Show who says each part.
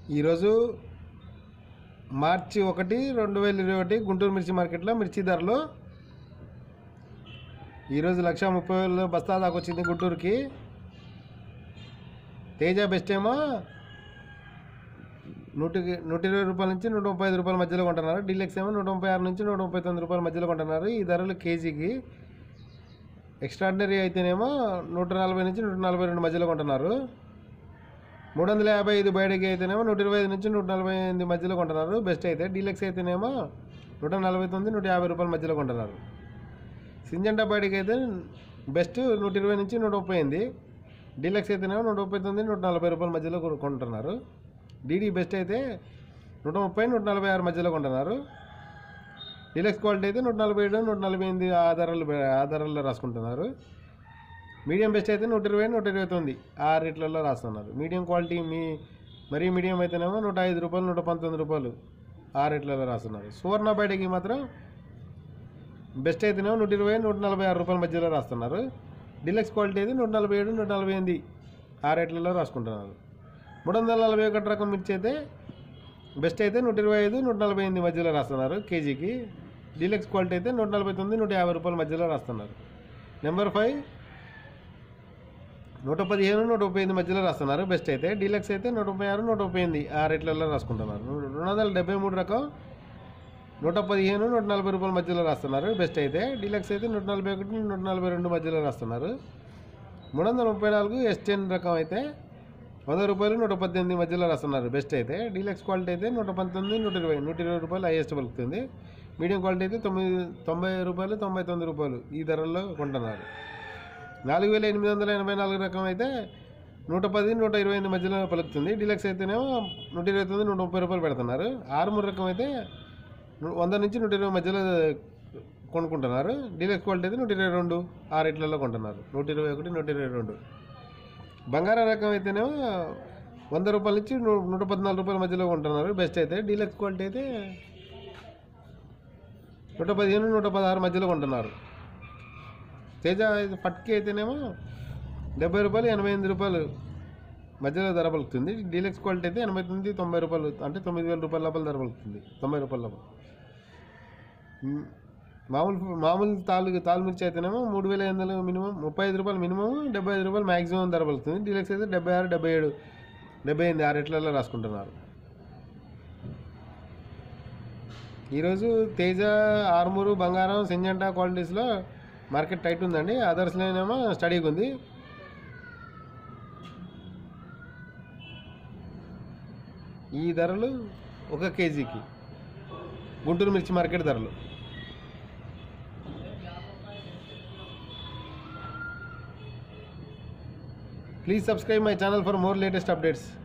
Speaker 1: ఈరోజు మార్చి ఒకటి రెండు వేల ఇరవై ఒకటి గుంటూరు మిర్చి మార్కెట్లో మిర్చి ధరలు ఈరోజు లక్ష ముప్పై వేలు బస్తా దాకా వచ్చింది గుంటూరుకి తేజ బెస్ట్ ఏమో నూట నూట ఇరవై రూపాయల నుంచి నూట ముప్పై ఐదు రూపాయల మధ్యలో కొంటున్నారు డీలక్స్ ఏమో నూట ముప్పై ఆరు నుంచి నూట ముప్పై తొమ్మిది రూపాయల మధ్యలో కొంటున్నారు ఈ ధరలు కేజీకి ఎక్స్ట్రాడినరీ అయితేనేమో నూట నలభై నుంచి నూట నలభై రెండు మధ్యలో కొంటున్నారు మూడు వందల యాభై ఐదు బయటకి అయితేనేమో నూట ఇరవై ఐదు నుంచి నూట నలభై ఎనిమిది మధ్యలో కొంటున్నారు బెస్ట్ అయితే డీలక్స్ అయితేనేమో నూట నలభై తొమ్మిది నూట యాభై రూపాయల మధ్యలో కొంటున్నారు సింజంటా బయటకి అయితే బెస్ట్ నూట ఇరవై నుంచి నూట ముప్పై ఎనిమిది డీలక్స్ అయితేనేమో నూట ముప్పై తొమ్మిది నూట నలభై రూపాయల మధ్యలో కొను- కొంటున్నారు డీడీ బెస్ట్ అయితే నూట ముప్పై నూట నలభై ఆరు మధ్యలో కొంటున్నారు డీలక్స్ క్వాలిటీ అయితే నూట నలభై ఏడు నూట నలభై ఎనిమిది ఆ ధరలు ఆ ధరల్లో రాసుకుంటున్నారు మీడియం బెస్ట్ అయితే నూట ఇరవై నూట ఇరవై తొమ్మిది ఆ రేట్లలో రాస్తున్నారు మీడియం క్వాలిటీ మీ మరీ మీడియం అయితేనేమో నూట ఐదు రూపాయలు నూట పంతొమ్మిది రూపాయలు ఆ రేట్లలో రాస్తున్నారు సువర్ణ బయటకి మాత్రం బెస్ట్ అయితేనేమో నూట ఇరవై నూట నలభై ఆరు రూపాయల మధ్యలో రాస్తున్నారు డీలక్స్ క్వాలిటీ అయితే నూట నలభై ఏడు నూట నలభై ఎనిమిది ఆ రేట్లలో రాసుకుంటున్నారు మూడు వందల నలభై ఒకటి రకం మిర్చి అయితే బెస్ట్ అయితే నూట ఇరవై ఐదు నూట నలభై ఎనిమిది మధ్యలో రాస్తున్నారు కేజీకి డీలక్స్ క్వాలిటీ అయితే నూట నలభై తొమ్మిది నూట యాభై రూపాయల మధ్యలో రాస్తున్నారు నెంబర్ ఫైవ్ నూట పదిహేను నూట ముప్పై ఎనిమిది మధ్యలో రాస్తున్నారు బెస్ట్ అయితే డీలక్స్ అయితే నూట ముప్పై ఆరు నూట ముప్పై ఎనిమిది ఆ రేట్లలో రాసుకుంటున్నారు రెండు వందల డెబ్బై మూడు రకం నూట పదిహేను నూట నలభై రూపాయల మధ్యలో రాస్తున్నారు బెస్ట్ అయితే డీలక్స్ అయితే నూట నలభై ఒకటి నూట నలభై రెండు మధ్యలో రాస్తున్నారు మూడు వందల ముప్పై నాలుగు ఎస్టెన్ రకం అయితే వంద రూపాయలు నూట పద్దెనిమిది మధ్యలో రాస్తున్నారు బెస్ట్ అయితే డీలక్స్ క్వాలిటీ అయితే నూట పంతొమ్మిది నూట ఇరవై నూట ఇరవై రూపాయలు హైయెస్ట్ పలుకుతుంది మీడియం క్వాలిటీ అయితే తొమ్మిది తొంభై రూపాయలు తొంభై తొమ్మిది రూపాయలు ఈ ధరల్లో కొంటున్నారు నాలుగు వేల ఎనిమిది వందల ఎనభై నాలుగు రకం అయితే నూట పది నూట ఇరవై ఎనిమిది మధ్యలో పలుకుతుంది డీలక్స్ అయితేనేమో నూట ఇరవై తొమ్మిది నూట ముప్పై రూపాయలు పెడుతున్నారు ఆరుమూరు రకం అయితే ను- వంద నుంచి నూట ఇరవై మధ్యలో కొనుక్కుంటున్నారు డీలక్స్ క్వాలిటీ అయితే నూట ఇరవై రెండు ఆ రేట్లలో కొంటున్నారు నూట ఇరవై ఒకటి నూట ఇరవై రెండు బంగారం రకం అయితేనేమో వంద రూపాయల నుంచి నూ- నూట పద్నాలుగు రూపాయల మధ్యలో కొంటున్నారు బెస్ట్ అయితే డీలక్స్ క్వాలిటీ అయితే నూట పదిహేను నూట పదహారు మధ్యలో కొంటున్నారు తేజ ఇది పట్కి అయితేనేమో డెబ్బై రూపాయలు ఎనభై ఎనిమిది రూపాయలు మధ్యలో ధర పలుకుతుంది డీలక్స్ క్వాలిటీ అయితే ఎనభై తొమ్మిది తొంభై రూపాయలు అంటే తొమ్మిది వేల రూపాయల లోపల ధర పలుకుతుంది తొంభై రూపాయల లోపల మ్, మామూలు మామూలు తాలు తాలు మిర్చి అయితేనేమో మూడు వేల ఐదు వందలు మినిమం ముప్పై ఐదు రూపాయలు మినిమం డెబ్బై ఐదు రూపాయలు మ్యాక్సిమం ధర పలుకుతుంది డీలక్స్ అయితే డెబ్బై ఆరు డెబ్బై ఏడు డెబ్బై ఎనిమిది ఆ రేట్లలో రాసుకుంటున్నారు ఈరోజు తేజ ఆర్మూరు బంగారం సింజంటా క్వాలిటీస్లో మార్కెట్ టైట్ ఉందండి అదర్స్లోనేమో స్టడీగా ఉంది ఈ ధరలు ఒక కేజీకి గుంటూరు మిర్చి మార్కెట్ ధరలు please subscribe my channel for more latest updates